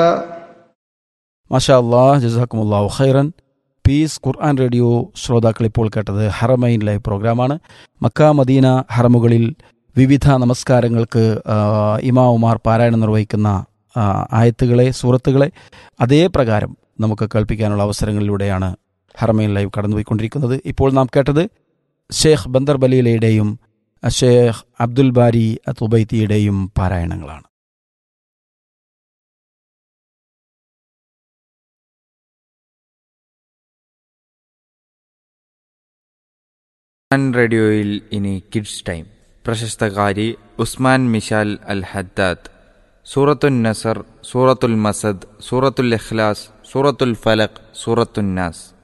മാഷാ അള്ളാഹ് ജസാക്കുമുല്ലാഹു ഖൈറൻ പീസ് ഖുർആൻ റേഡിയോ ശ്രോതാക്കൾ ഇപ്പോൾ കേട്ടത് ഹറമൈൻ ലൈവ് പ്രോഗ്രാമാണ് മക്ക മദീന ഹറമുകളിൽ വിവിധ നമസ്കാരങ്ങൾക്ക് ആ, ഇമാമുമാർ പാരായണം നിർവഹിക്കുന്ന ആ, ആയത്തുകളെ സൂറത്തുകളെ അതേ പ്രകാരം നമുക്ക് കേൾപ്പിക്കാനുള്ള അവസരങ്ങളിലൂടെയാണ് ഹറമൈൻ ലൈവ് കടന്നുപോയിക്കൊണ്ടിരിക്കുന്നത് ഇപ്പോൾ നാം കേട്ടത് ഷേഖ് ബന്ദർ ബലീലയുടെയും ഷേഖ് അബ്ദുൽ ബാരി തുബൈത്തിയുടെയും പാരായണങ്ങളാണ് ഖുർആൻ റേഡിയോയിൽ ഇനി കിഡ്സ് ടൈം പ്രശസ്തകാരി ഉസ്മാൻ മിഷാൽ അൽ ഹദ്ദാദ് സൂറത്തുൽ നസർ സൂറത്തുൽ മസദ് സൂറത്തുൽ ഇഖ്ലാസ് സൂറത്തുൽ ഫലഖ് സൂറത്തുൽ നാസ്